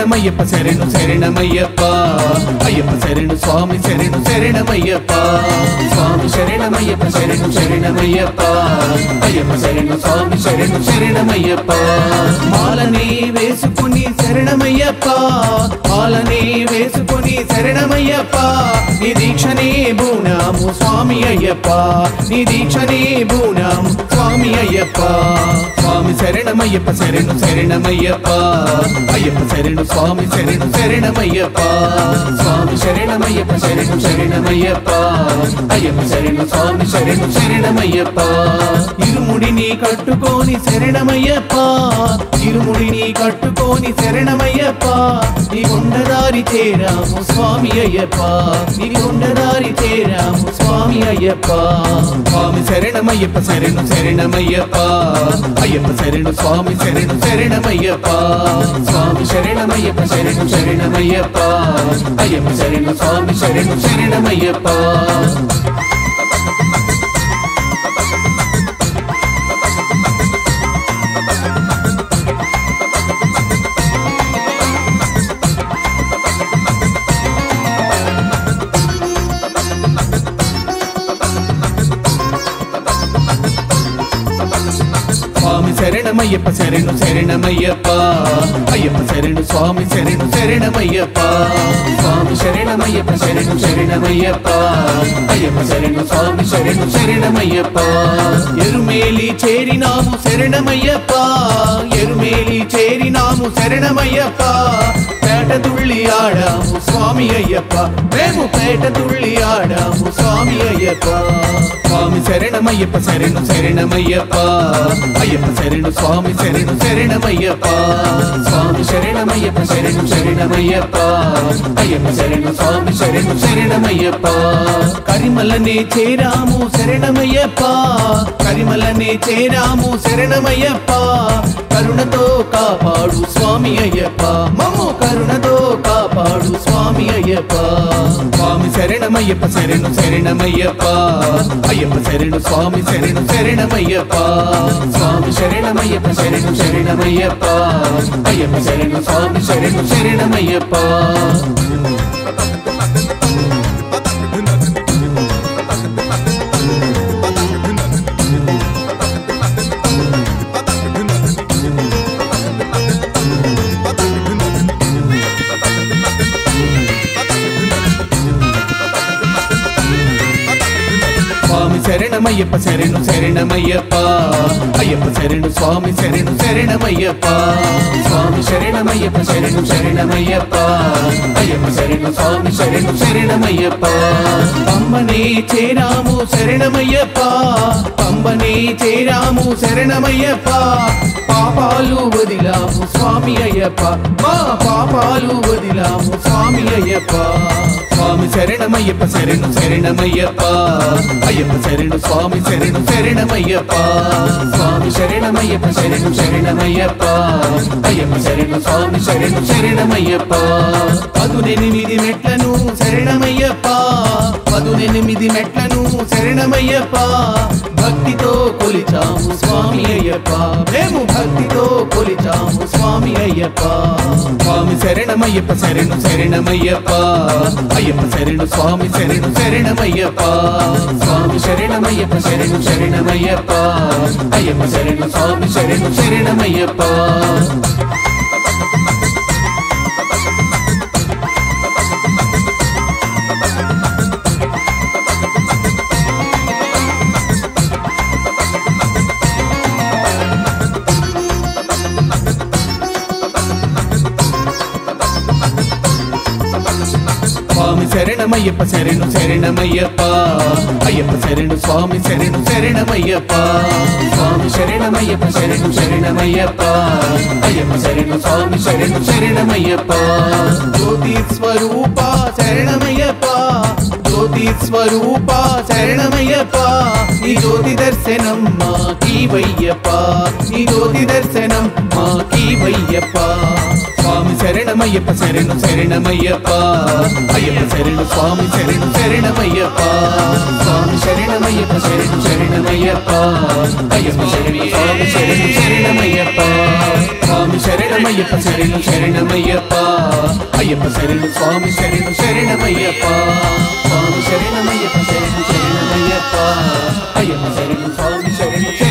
శరణమయ్యప్ప శరణు శరణమయ్యప్ప అయ్యప్ప శరణు స్వామి శరణు శరణమయ్యప్ప స్వామి శరణమయ్యప్ప శరణు శరణమయ్యప్ప అయ్యప్ప శరణు స్వామి శరణు శరణమయ్యప్ప మాలని వేసుకుని శరణమయ్యప్ప మాలని వేసుకుని శరణమయ్యప్ప నీ దీక్షనే బూనాము స్వామి అయ్యప్ప నీ దీక్షనే బూనాము స్వామి అయ్యప్ప స్వామి శరణమయ్యప్ప శరణు శరణమయ్యప్ప అయ్యప్ప శరణు స్వామి శరణు శరణమయ్యప్ప స్వామి శరణమయ్యప్ప శరణు శరణమయ్యప్ప అయ్యప్ప శరణు స్వామి శరణు శరణమయ్యప్ప ఇరుముడిని కట్టుకోని శరణమయ్యప్ప ఇరుముడిని కట్టుకోని శరణమయ్యప్ప నీ ఉండదారి చేరాము స్వామి అయ్యప్ప నీ ఉండదారి చేరాము స్వామి అయ్యప్ప స్వామి శరణమయ్యప్ప శరణు శరణమయ్యప్ప అయ్యప్ప శరణు స్వామి శరణు శరణమయ్యప్ప స్వామి శరణమయ్యప్ప శరణు శరణమయ్యప్ప అయ్యప్ప శరణు స్వామి శరణు శరణమయ్యప్ప స్వామి శరణమయ్యప్ప శరణు శరణమయ్యప్ప అయ్యప్ప శరణు స్వామి శరణు శరణమయ్యప్ప స్వామి శరణమయ్యప్ప శరణు శరణమయ్యప్ప అయ్యప్ప శరణు స్వామి శరణు శరణమయ్యప్ప ఎరుమేలి చేరినాము శరణమయ్యప్ప ఎరుమేలి చేరినాము శరణమయ్యప్ప పేట తుళ్ళి ఆడాము స్వామి అయ్యప్ప మేము పేట తుళ్ళి ఆడాము స్వామి అయ్యప్ప స్వామి శరణమయ్యప్ప శరణు శరణమయ్యప్ప అయ్యప్ప శరణు స్వామి శరణు శరణమయ్యప్ప స్వామి శరణమయ్యప్ప శరణు శరణమయ్యప్ప అయ్యప్ప శరణు స్వామి శరణు శరణమయ్యప్ప కరిమలనే చేరాము శరణమయ్యప్ప కరిమలనే చేరాము శరణమయ్యప్ప కరుణతో కాపాడు స్వామి అయ్యప్ప మమ్ము కరుణతో కాపాడు స్వామి అయ్యప్ప స్వామి శరణమయ్యప్ప శరణు శరణమయ్యప్ప అయ్యప్ప శరణు స్వామి శరణు శరణమయ్యప్ప స్వామి శరణమయ్యప్ప శరణు శరణమయ్యప్ప అయ్యప్ప శరణు స్వామి శరణు శరణమయ్యప్ప స్వామి శరణమయ్యప్ప శరణు శరణమయ్యప్ప అయ్యప్ప శరణు స్వామి శరణు శరణమయ్యప్ప స్వామి శరణమయ్యప్ప శరణు శరణమయ్యప్ప అయ్యప్ప శరణు స్వామి శరణు శరణమయ్యప్ప పంబనే చేరాము శరణమయ్యప్ప పంబనే చేరాము శరణమయ్యప్ప పాపాలు వదిలాము స్వామి అయ్యప్ప మా పాపాలు వదిలాము స్వామి అయ్యప్ప స్వామి శరణమయ్యప్ప శరణు శరణమయ్యప్ప అయ్యప్ప శరణు స్వామి శరణు శరణమయ్యప్ప స్వామి శరణమయ్యప్ప శరణు శరణమయ్యప్ప అయ్యప్ప శరణు స్వామి శరణు శరణమయ్యప్ప పదునెనిమిది మెట్లను శరణమయ్యప్ప పదునెనిమిది మెట్లను శరణమయ్యప్ప భక్తితో కొలిచాము స్వామి అయ్యప్ప మేము భక్తితో కొలిచాము స్వామి అయ్యప్ప స్వామి శరణమయ్యప్ప శరణు శరణమయ్యప్ప అయ్యప్ప శరణు స్వామి శరణు శరణమయ్యప్ప స్వామి శరణమయ్యప్ప శరణు శరణమయ్యప్ప అయ్యప్ప శరణు స్వామి శరణు శరణమయ్యప్ప స్వామి శరణమయ్యప్ప శరణు శరణమయ్యప్ప అయ్యప్ప శరణు స్వామి శరణు శరణమయ్యప్ప స్వామి శరణమయ్యప్ప శరణు శరణమయ్యప్ప అయ్యప్ప శరణు స్వామి శరణు శరణమయ్యప్ప జ్యోతి స్వరూప శరణమయ్యప్ప జ్యోతి స్వరూప శరణమయ్యప్ప నీ జ్యోతి దర్శనం మాకీవయ్యప్ప నీ జ్యోతి దర్శనం మాకీవయ్యప్ప స్వామి శరణమయ్యప్ప శరణు శరణమయ్యప్ప అయ్యప్ప శరణు స్వామి శరణు శరణమయ్యప్ప స్వామి శరణమయ్యప్ప శరణు శరణమయ్యప్ప అయ్యప్ప శరణు స్వామి శరణు శరణమయ్యప్ప స్వామి శరణమయ్యప్ప శరణమయ్యప్ప శరణు శరణమయ్యప్ప అయ్యప్ప శరణు స్వామి శరణు శరణమయ్యప్ప స్వామి శరణమయ్యప్ప శరణు శరణమయ్యప్ప అయ్యప్ప శరణు స్వామి శరణు